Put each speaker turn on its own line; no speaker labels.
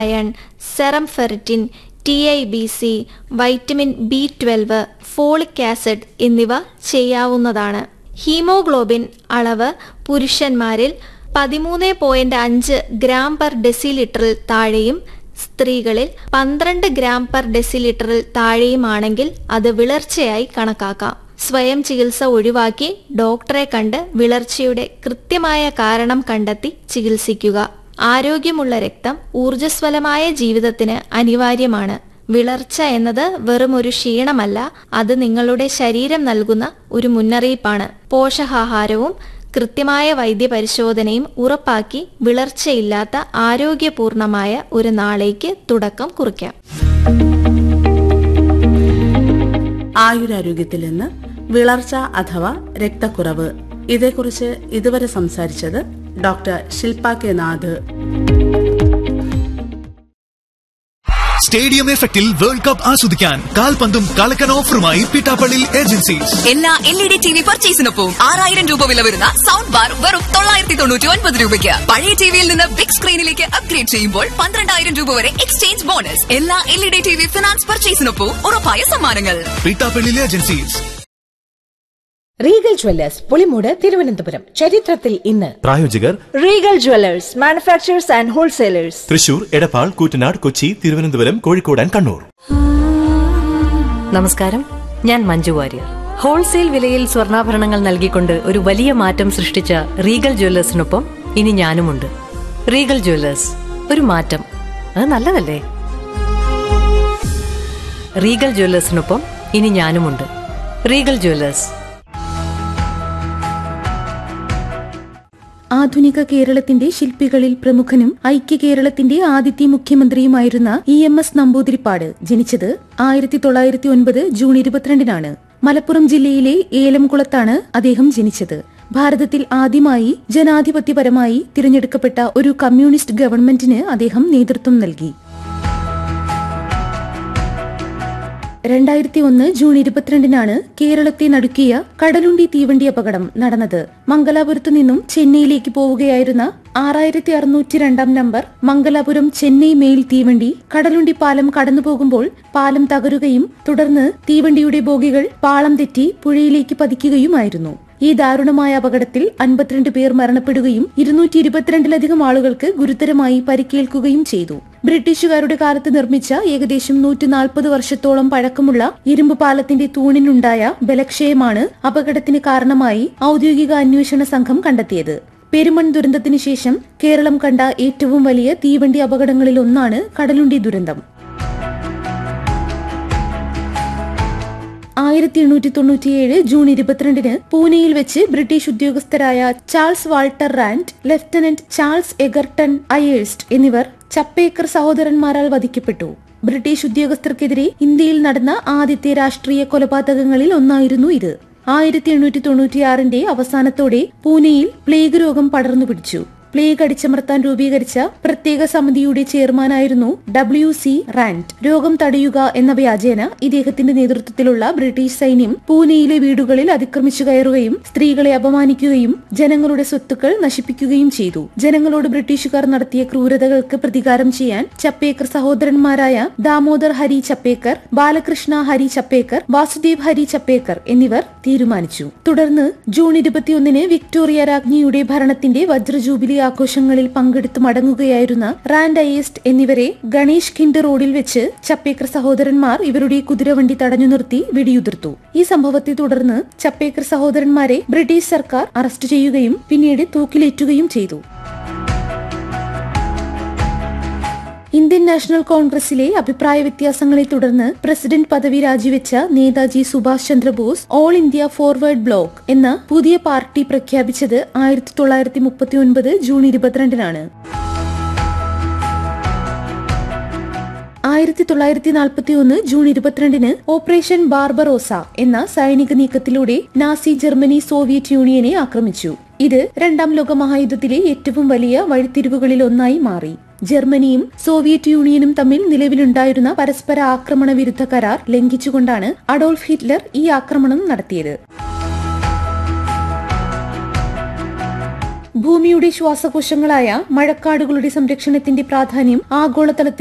iron serum ferritin T I B C vitamin B twelve folic acid എന്നിവ ചെയ്യാവുന്നതാണ് haemoglobin അളവ് പുരുഷന്മാരിൽ പതിമൂന്ന് പോയിന്റ് അഞ്ച് ഗ്രാം പെർ ഡെസിലിറ്ററിൽ താഴെയും സ്ത്രീകളിൽ പന്ത്രണ്ട് ഗ്രാം പെർ ഡെസിലിറ്ററിൽ താഴെയുമാണെങ്കിൽ അത് വിളർച്ചയായി കണക്കാക്കാം സ്വയം ചികിത്സ ഒഴിവാക്കി ഡോക്ടറെ കണ്ട് വിളർച്ചയുടെ കൃത്യമായ കാരണം കണ്ടെത്തി ചികിത്സിക്കുക ആരോഗ്യമുള്ള രക്തം ഊർജ്ജസ്വലമായ ജീവിതത്തിന് അനിവാര്യമാണ് വിളർച്ച എന്നത് വെറും ഒരു ക്ഷീണമല്ല അത് നിങ്ങളുടെ ശരീരം നൽകുന്ന ഒരു മുന്നറിയിപ്പാണ് പോഷകാഹാരവും കൃത്യമായ വൈദ്യപരിശോധനയും ഉറപ്പാക്കി വിളർച്ചയില്ലാത്ത ആരോഗ്യപൂർണമായ ഒരു നാളേക്ക് തുടക്കം കുറിക്കാം
ആയുരാരോഗ്യത്തിൽ നിന്ന് വിളർച്ച അഥവാ രക്തക്കുറവ് ഇതേക്കുറിച്ച് ഇതുവരെ സംസാരിച്ചത് doctor Shilpa K Nath
stadium എഫക്റ്റിൽ വേൾഡ് കപ്പ് ആസ്വദിക്കാൻ കാൽപന്തും കളക്കൻ ഓഫറുമായി പിട്ടാപ്പള്ളി ഏജൻസീസ്
എല്ലാ L E D T V പർച്ചേസിനൊപ്പം ആറായിരം രൂപ വില വരുന്ന സൗണ്ട് ബാർ വെറും തൊള്ളായിരത്തി തൊണ്ണൂറ്റി ഒൻപത് രൂപയ്ക്ക് പഴയ ടിവിയിൽ നിന്ന് ബിഗ് സ്ക്രീനിലേക്ക് അപ്ഗ്രേഡ് ചെയ്യുമ്പോൾ പന്ത്രണ്ടായിരം രൂപ വരെ എക്സ്ചേഞ്ച് ബോണസ് എല്ലാ L E D T V finance പർച്ചേസിനൊപ്പം ഉറപ്പായ സമ്മാനങ്ങൾ
Pittappilly agencies
Regal Jewellers Pulimoodu Thiruvananthapuram ചരിത്രത്തിൽ ഇന്ന്
പ്രായോജകർ
Regal Jewellers manufacturers and wholesalers
Thrissur Edappal Koottanad Kochi Thiruvananthapuram Kozhikode and Kannur
നമസ്കാരം ഞാൻ മഞ്ജു വാര്യർ ഹോൾസെയിൽ വിലയിൽ സ്വർണ്ണാഭരണങ്ങൾ നൽകിക്കൊണ്ട് ഒരു വലിയ മാറ്റം സൃഷ്ടിച്ച റീഗൽ ജ്വല്ലേഴ്സിനൊപ്പം ഇനി ഞാനുമുണ്ട് റീഗൽ ജ്വല്ലേഴ്സ് ഒരു മാറ്റം അത് നല്ലതല്ലേ റീഗൽ ജ്വല്ലേഴ്സിനൊപ്പം ഇനി ഞാനുമുണ്ട് റീഗൽ ജ്വല്ലേഴ്സ്
ആധുനിക കേരളത്തിന്റെ ശില്പികളിൽ പ്രമുഖനും ഐക്യ കേരളത്തിന്റെ ആദ്യത്തെ മുഖ്യമന്ത്രിയുമായിരുന്ന ഇ എം എസ് നമ്പൂതിരിപ്പാട് ജനിച്ചത് ആയിരത്തി തൊള്ളായിരത്തി ഒൻപത് ജൂൺ ഇരുപത്തിരണ്ടിനാണ് മലപ്പുറം ജില്ലയിലെ ഏലംകുളത്താണ് അദ്ദേഹം ജനിച്ചത് ഭാരതത്തിൽ ആദ്യമായി ജനാധിപത്യപരമായി തിരഞ്ഞെടുക്കപ്പെട്ട ഒരു കമ്മ്യൂണിസ്റ്റ് ഗവൺമെന്റിന് അദ്ദേഹം നേതൃത്വം നൽകി രണ്ടായിരത്തി ഒന്ന് ജൂൺ ഇരുപത്തിരണ്ടിനാണ് കേരളത്തെ നടുക്കിയ കടലുണ്ടി തീവണ്ടി അപകടം നടന്നത് മംഗലാപുരത്തു നിന്നും ചെന്നൈയിലേക്ക് പോവുകയായിരുന്ന ആറായിരത്തി അറുന്നൂറ്റി രണ്ടാം നമ്പർ മംഗലാപുരം ചെന്നൈ മെയിൽ തീവണ്ടി കടലുണ്ടി പാലം കടന്നുപോകുമ്പോൾ പാലം തകരുകയും തുടർന്ന് തീവണ്ടിയുടെ ബോഗികൾ പാളം തെറ്റി പുഴയിലേക്ക് പതിക്കുകയുമായിരുന്നു ഈ ദാരുണമായ അപകടത്തിൽ അൻപത്തിരണ്ട് പേർ മരണപ്പെടുകയും ഇരുന്നൂറ്റി ഇരുപത്തിരണ്ടിലധികം ആളുകൾക്ക് ഗുരുതരമായി പരിക്കേൽക്കുകയും ചെയ്തു ബ്രിട്ടീഷുകാരുടെ കാലത്ത് നിർമ്മിച്ച ഏകദേശം നൂറ്റി നാൽപ്പത് വർഷത്തോളം പഴക്കമുള്ള ഇരുമ്പ് പാലത്തിന്റെ തൂണിനുണ്ടായ ബലക്ഷയമാണ് അപകടത്തിന് കാരണമായി ഔദ്യോഗിക അന്വേഷണ സംഘം കണ്ടെത്തിയത് പെരുമൺ ദുരന്തത്തിന് ശേഷം കേരളം കണ്ട ഏറ്റവും വലിയ തീവണ്ടി അപകടങ്ങളിൽ ഒന്നാണ് കടലുണ്ടി ദുരന്തം ആയിരത്തി എണ്ണൂറ്റി തൊണ്ണൂറ്റിയേഴ് ജൂൺ ഇരുപത്തിരണ്ടിന് പൂനെയിൽ വെച്ച് ബ്രിട്ടീഷ് ഉദ്യോഗസ്ഥരായ Charles Walter Rand lieutenant Charles Egerton Ayerst എന്നിവർ ചപ്പേക്കർ സഹോദരന്മാരാൽ വധിക്കപ്പെട്ടു ബ്രിട്ടീഷ് ഉദ്യോഗസ്ഥർക്കെതിരെ ഇന്ത്യയിൽ നടന്ന ആദ്യത്തെ രാഷ്ട്രീയ കൊലപാതകങ്ങളിൽ ഒന്നായിരുന്നു ഇത് ആയിരത്തി എണ്ണൂറ്റി തൊണ്ണൂറ്റിയാറിന്റെ അവസാനത്തോടെ പൂനെയിൽ പ്ലേഗ് രോഗം പടർന്നു പിടിച്ചു പ്ലേഗ് അടിച്ചമർത്താൻ രൂപീകരിച്ച പ്രത്യേക സമിതിയുടെ ചെയർമാനായിരുന്നു ഡബ്ല്യു സി റാൻഡ് രോഗം തടയുക എന്ന വ്യാജേന ഇദ്ദേഹത്തിന്റെ നേതൃത്വത്തിലുള്ള ബ്രിട്ടീഷ് സൈന്യം പൂനെയിലെ വീടുകളിൽ അതിക്രമിച്ചു കയറുകയും സ്ത്രീകളെ അപമാനിക്കുകയും ജനങ്ങളുടെ സ്വത്തുക്കൾ നശിപ്പിക്കുകയും ചെയ്തു ജനങ്ങളോട് ബ്രിട്ടീഷുകാർ നടത്തിയ ക്രൂരതകൾക്ക് പ്രതികാരം ചെയ്യാൻ ചപ്പേക്കർ സഹോദരന്മാരായ ദാമോദർ ഹരി ചപ്പേക്കർ ബാലകൃഷ്ണ ഹരി ചപ്പേക്കർ വാസുദേവ് ഹരി ചപ്പേക്കർ എന്നിവർ തീരുമാനിച്ചു തുടർന്ന് ജൂൺ ഇരുപത്തിയൊന്നിന് വിക്ടോറിയ രാജ്ഞിയുടെ ഭരണത്തിന്റെ വജ്രജൂബിലി ആഘോഷങ്ങളിൽ പങ്കെടുത്തു മടങ്ങുകയായിരുന്ന റാൻഡ് അയേസ്റ്റ് എന്നിവരെ ഗണേഷ് ഖിൻഡ് റോഡിൽ വെച്ച് ചപ്പേക്കർ സഹോദരന്മാർ ഇവരുടെ കുതിരവണ്ടി തടഞ്ഞു നിർത്തി വെടിയുതിർത്തു ഈ സംഭവത്തെ തുടർന്ന് ചപ്പേക്കർ സഹോദരന്മാരെ ബ്രിട്ടീഷ് സർക്കാർ അറസ്റ്റ് ചെയ്യുകയും പിന്നീട് തൂക്കിലേറ്റുകയും ചെയ്തു ഇന്ത്യൻ നാഷണൽ കോൺഗ്രസിലെ അഭിപ്രായ വ്യത്യാസങ്ങളെ തുടർന്ന് പ്രസിഡന്റ് പദവി രാജിവെച്ച Netaji Subhash Chandrabose all India forward bloc എന്ന പുതിയ പാർട്ടി പ്രഖ്യാപിച്ചത് ആയിരത്തി തൊള്ളായിരത്തി മുപ്പത്തി ഒൻപത് ജൂൺ ഇരുപത്തിരണ്ടിനാണ് ആയിരത്തി തൊള്ളായിരത്തി നാൽപ്പത്തി ഒന്ന് ജൂൺ ഇരുപത്തിരണ്ടിന് ഓപ്പറേഷൻ ബാർബറോസ എന്ന സൈനിക നീക്കത്തിലൂടെ നാസി ജർമ്മനി സോവിയറ്റ് യൂണിയനെ ആക്രമിച്ചു ഇത് രണ്ടാം ലോക മഹായുദ്ധത്തിലെ ഏറ്റവും വലിയ വഴിത്തിരിവുകളിൽ ഒന്നായി മാറി ജർമ്മനിയും സോവിയറ്റ് യൂണിയനും തമ്മിൽ നിലവിലുണ്ടായിരുന്ന പരസ്പര ആക്രമണ വിരുദ്ധ കരാർ ലംഘിച്ചുകൊണ്ടാണ് അഡോൾഫ് ഹിറ്റ്ലർ ഈ ആക്രമണം നടത്തിയത് ഭൂമിയുടെ ശ്വാസകോശങ്ങളായ മഴക്കാടുകളുടെ സംരക്ഷണത്തിന്റെ പ്രാധാന്യം ആഗോളതലത്തിൽ